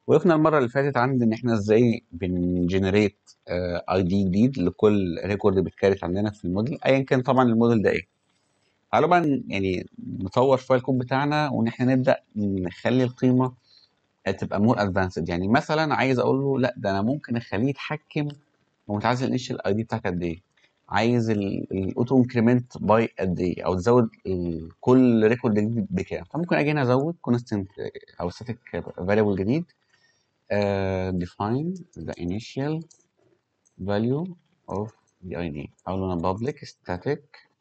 وقفنا المره اللي فاتت عند ان احنا ازاي بنجنريت اي دي جديد لكل ريكورد بيتكريت عندنا في الموديل ايا كان طبعا الموديل ده ايه تعالوا بقى ن- يعني نطور شويه الكود بتاعنا وان احنا نبدا نخلي القيمه تبقى مور ادفانسد يعني مثلا عايز اقول له لا ده انا ممكن اخليه يتحكم هو انت عايز الانيشال اي دي بتاعك قد ايه عايز الاوتو انكريمنت باي قد ايه او تزود ال- كل ريكورد جديد بكام فممكن اجي هنا ازود كونستنت او ستاتيك فاريبل جديد uh, define the initial value of the ID أقول له أنا public static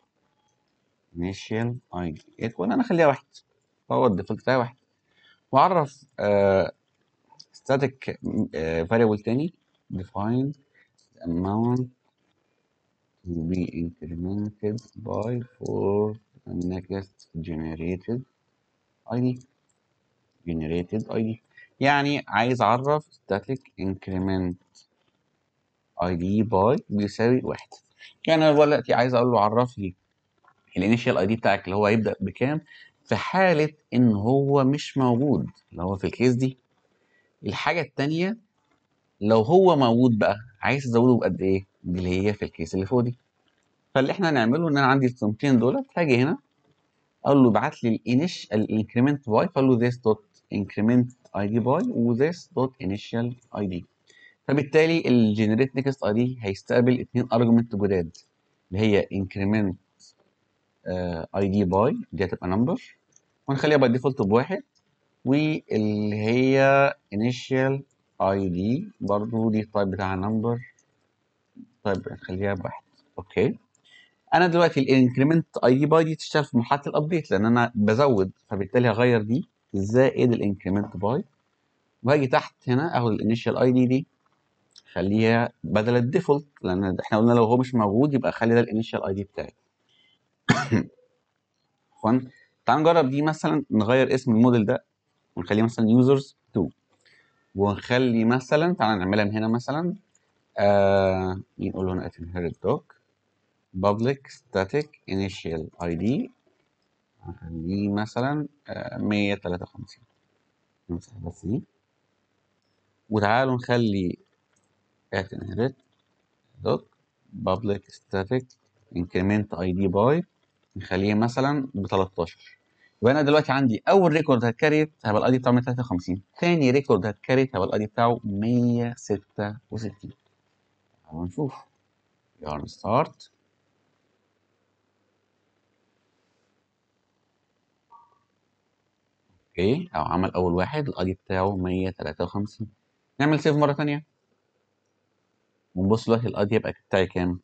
initial ID equal أنا أخليها واحد هو الديفولت بتاعي واحد وأعرف uh, static uh, variable تاني define the amount to be incremented by for the next generated ID generated ID يعني عايز أعرف static increment ID by بيساوي واحد يعني انا دلوقتي عايز اقول له عرف لي الانيشال اي دي بتاعك اللي هو هيبدا بكام في حاله ان هو مش موجود اللي هو في الكيس دي الحاجه التانيه لو هو موجود بقى عايز تزوده بقد ايه دي اللي هي في الكيس اللي فوق دي فاللي احنا هنعمله ان انا عندي القيمتين دولت هاجي هنا اقول له ابعت لي الانيش الانكريمنت باي فاقول له this dot increment id باي و this dot initial id فبالتالي الجنريت نيكست اي دي هيستقبل اتنين ارجمنت جداد اللي هي انكريمنت اي دي باي دي هتبقى نمبر ونخليها باي ديفولت بواحد واللي هي انيشال اي دي برضو دي التايب بتاعها نمبر طيب نخليها بواحد اوكي انا دلوقتي الانكريمنت اي دي باي دي تشتغل في مرحله الابديت لان انا بزود فبالتالي هغير دي زائد الانكريمنت باي وهاجي تحت هنا اخد الانيشال اي دي دي خليها بدل الديفولت لان احنا قلنا لو هو مش موجود يبقى خلي ده الانيشال اي دي بتاعي فن تعال نجرب دي مثلا نغير اسم الموديل ده ونخليه مثلا users 2 ونخلي مثلا تعال نعملها من هنا مثلا آه نقول له هنا inherit doc public static initial id هنخليه مثلا آه 153 نمسح بس دي وتعالوا نخلي at inherit doc public static increment id by نخليه مثلا ب 13 يبقى انا دلوقتي عندي اول ريكورد هتكريت هيبقى الاي دي بتاعه 153 ثاني ريكورد هتكريت هيبقى الاي دي بتاعه 166 تعالوا نشوف يلا ستارت اوكي او عمل اول واحد الاي دي بتاعه 153 نعمل سيف مره ثانيه ونبص دلوقتي الاي دي يبقى بتاعي كام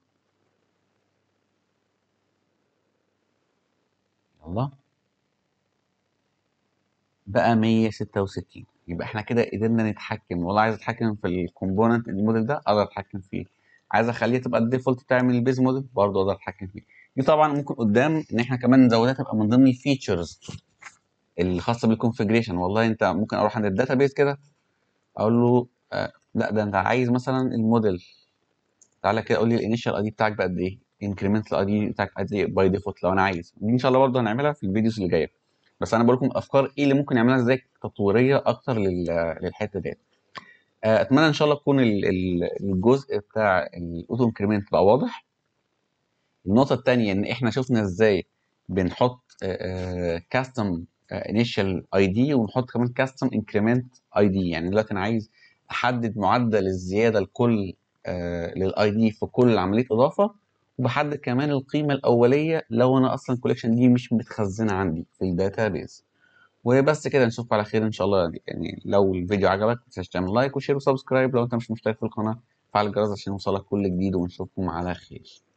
يلا بقى 166 يبقى احنا كده قدرنا نتحكم والله عايز اتحكم في الكومبوننت الموديل ده اقدر اتحكم فيه عايز اخليه تبقى الديفولت بتاعي من البيز موديل برضه اقدر اتحكم فيه دي طبعا ممكن قدام ان احنا كمان نزودها تبقى من ضمن الفيتشرز الخاصه بالكونفجريشن والله انت ممكن اروح عند الداتابيز كده اقول له آه لا ده انت عايز مثلا الموديل تعالى كده قول لي الانيشال اي دي بتاعك بقد ايه انكريمنت الاي دي بتاعك قد ايه باي ديفولت لو انا عايز دي ان شاء الله برضه هنعملها في الفيديوز اللي جايه بس انا بقول لكم افكار ايه اللي ممكن نعملها ازاي تطويريه اكتر لل- للحته ديت آه، اتمنى ان شاء الله تكون ال- ال- الجزء بتاع الاوتو انكريمنت بقى واضح النقطه الثانيه ان احنا شفنا ازاي بنحط كاستم انيشال اي دي ونحط كمان كاستم انكريمنت اي دي يعني دلوقتي انا عايز احدد معدل الزياده لكل للاي دي في كل عمليه اضافه وبحدد كمان القيمه الاوليه لو انا اصلا الكوليكشن دي مش متخزنه عندي في الداتابيز وبس كده نشوفكم على خير ان شاء الله يعني لو الفيديو عجبك ما تنساش تعمل لايك وشير وسبسكرايب لو انت مش مشترك في القناه فعل الجرس عشان يوصلك كل جديد ونشوفكم على خير